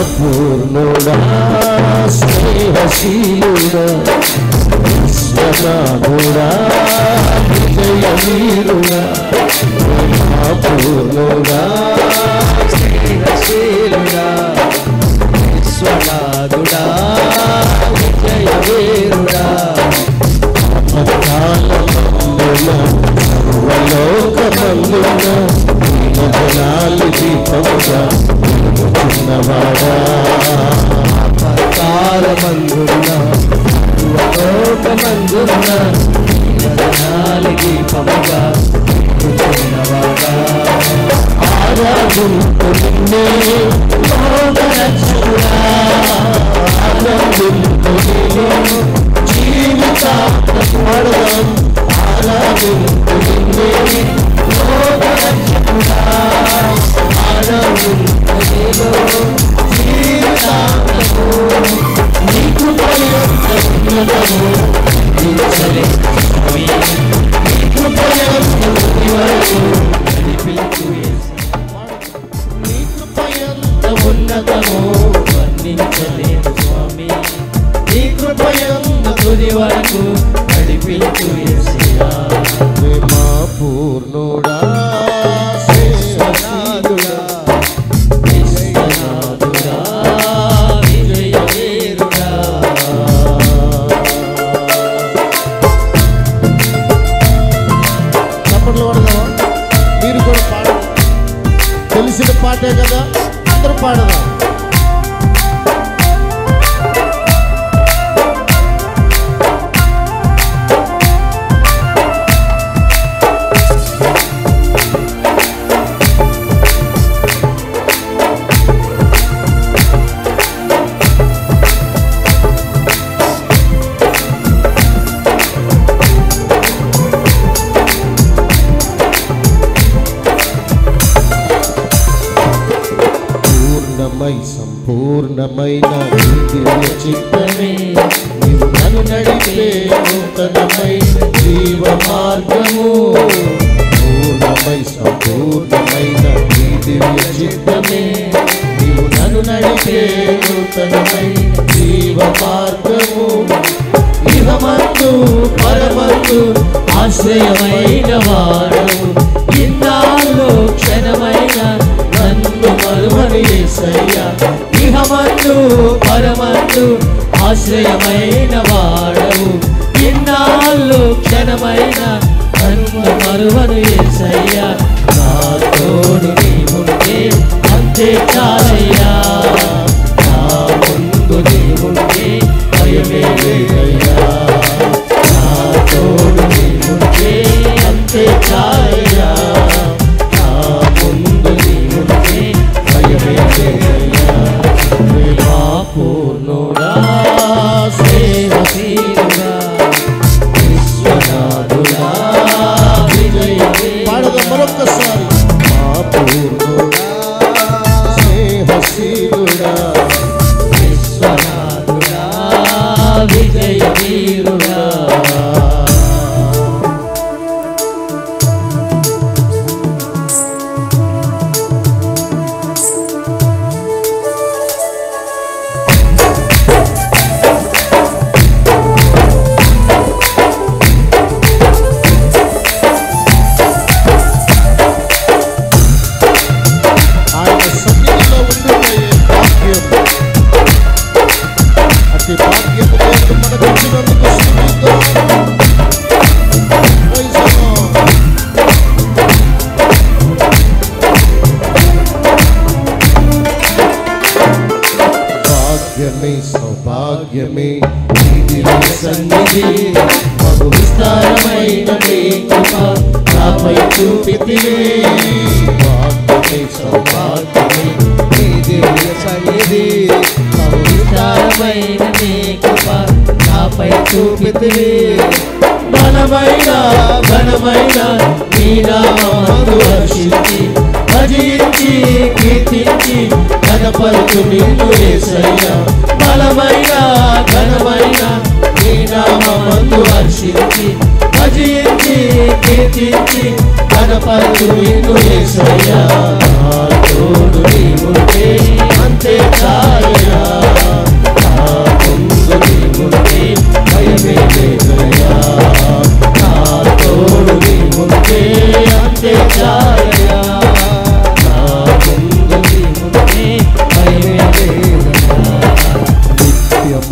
పూర్ణుడా స్నేహశీలుడా విశ్వనాథుడా విజయ వీరుడా పూర్ణుడా స్నేహశీలుడా విశ్వనాథుడా విజయ వీరుడా సర్వలోకమందున జనాలి దీపముగా చిన్నవాడా కాలమందున్న లోకమందున్న వదనాలి దీపముగా కూర్చున్నవాడా ఆరాధింపు నిన్నే లోకరక్షకుడా ఆనందింపు నిన్ను జీవితాడదాం ఆరాధింపు నిన్నే లోకరక్షకుడా ఆనందింపు నిన్ను జీవితాడము నీ కృపయంత ఉన్నతము దించలే నీ కృపయంత ఉన్నతి వరకు నడిపించు నీ కృపయంత ఉన్నతము వర్ణించలేను స్వామి నీ కృపయందు తుది వరకు నడిపించు యేసయ్యా. మా పూర్ణుడా విశ్వనాథుడా, విశ్వనాథుడా, విజయ వీరుడా. చప్పట్లు పడదామా మీరు కూడా పాడండి తెలిసిన పాటే కదా అందరూ పాడదాం పూర్ణమై సంపూర్ణమైన నీ దివ్య చిత్తమే నీవు నన్ను నడిపే నూతనమైన జీవ మార్గము పూర్ణమై సంపూర్ణమైన నీ దివ్య చిత్తమే నీవు నన్ను నడిపే నూతనమైన జీవ మార్గము ఇహమందు పరమందు ఆశ్రయమైన వాడు ఇన్నాళ్ళు క్షణమైన నన్ను మరువని యేసయ్యా ఇహమందు పరమందు ఆశ్రయమైన వాడవు ఇన్నాళ్ళు క్షణమైన నన్ను మరువను యేసయ్యా నా తోడు నీవుంటే అంతే చాలయ్యా నా ముందు నీవుంటే భయమే లేదయ్యా నా తోడు నీవుంటే అంతే చాలయ్యా నా ముందు నీవుంటే భయమే లేదయ్యా మా పూర్ణుడా స్నేహశీలుడా విశ్వనాథుడా విజయ పాడదాం మరొక్కసారి మా పూర్ణుడా స్నేహశీలుడా విశ్వనాథుడా విజయ వీరుడా ఆయన సన్నిధిలో ఉండుటయే భాగ్యం అతి భాగ్యము దేవుడు మనకు ఇచ్చినందుకు స్తుతిద్దాం. Praise the Lord. భాగ్యమే సౌభాగ్యమే ఈ దివ్య సన్నిధి బహు విస్తారమైన నీ కృప నాపై చూపితివే భాగ్యమే సౌభాగ్యమే నీ దివ్య సన్నిధి బహు విస్తారమైన నీ కృప నాపై చూపితివే బలమైన ఘనమైన నీ నామందు వర్షించి భజించి కీర్తించి ఘనపరుచు నిన్ను యేసయ్యా బలమైన ఘనమైన నీ నామందు వర్షించి భజించి కీర్తించి ఘనపరుచు నిన్ను యేసయ్యా నా తోడు నీవుంటే అంతే చాలు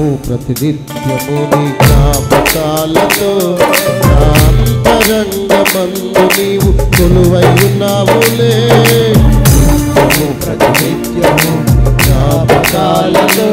నిత్యము ప్రతినిత్యము నీ జ్ఞాపకాలతో నా అంతరంగమందు నీవు కొలువై ఉన్నావులే నిత్యము ప్రతినిత్యము జ్ఞాపకాలతో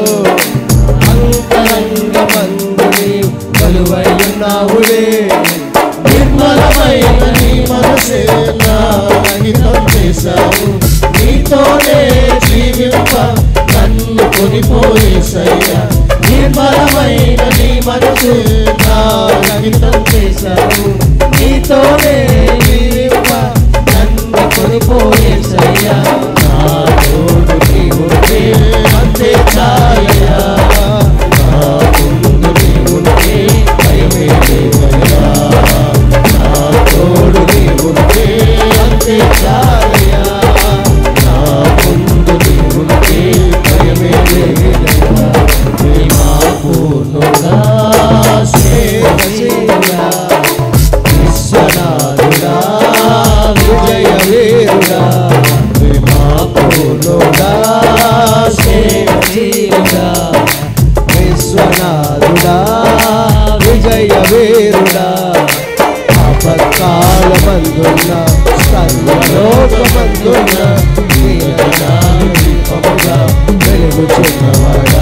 అంతరంగమందు నీవు కొలువై ఉన్నావులే నిర్మలమైన నీ మనసే నా అంకితం చేశావు నీతోనే జీవింప నన్ను కొనిపోయేసయ్యా నిర్మలమైన నీ మనసు నా అంకితం చేశావు నీతోనే జీవింప నన్ను కొనిపోయేసయ్యా నా తోడు నీవుంటే అంతే చాలయ్యా నా ముందు నీవుంటే భయమే లేదయ్యా నా తోడు నీవుంటే అంతే చాలయ్యా నా ముందు నీవుంటే భయమే లేదయ్యా ప్రేమా పూర్ణుడా సేవసేనా విశ్వనాథుడా విజయ వీరుడా ప్రేమా పూర్ణుడా సేవసేనుడా విశ్వనాథుడా విజయ వీరుడా ఆపత్కాలమందున్న సర్వలోకమందున్న దీపముగా వెలుగుచున్నవాడా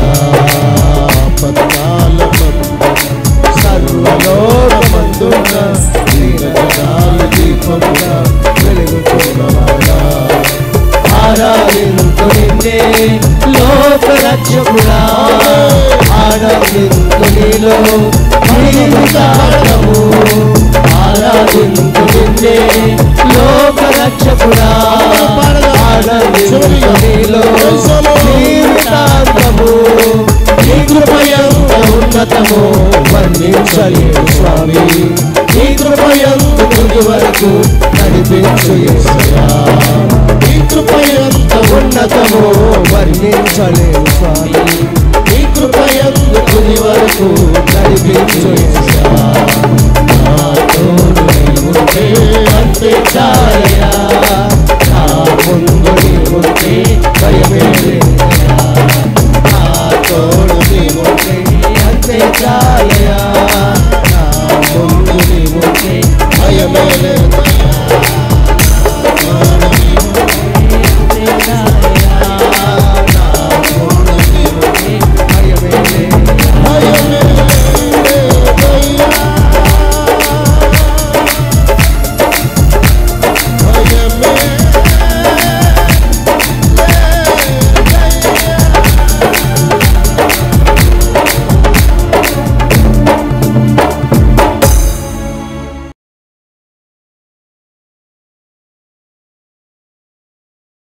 సర్వలోకమందున్న దీనజనాల దీపముగా వెలుగుచున్నవాడా ఆరాధింతు నిన్నే లోక రక్షకుడా ఆరాధింతు నీలో జీవితాడము ఆరాధింతు నిన్నే లోక రక్షకుడా ఆరాధింతు నీలో జీవితాంతము నీ కృపయంత ఉన్నతము వర్ణించలేము స్వామి నీ కృపయంత తుది వరకు నడిపించు యేసయ్యా నీ కృపయంత ఉన్నతము వర్ణించలేము స్వామి నీ కృపయంత తుది వరకు నడిపించు యేసయ్యా నా తోడు నీవుంటే అంతే చాలయ్యా నా ముందు నీవుంటే భయమే లేదు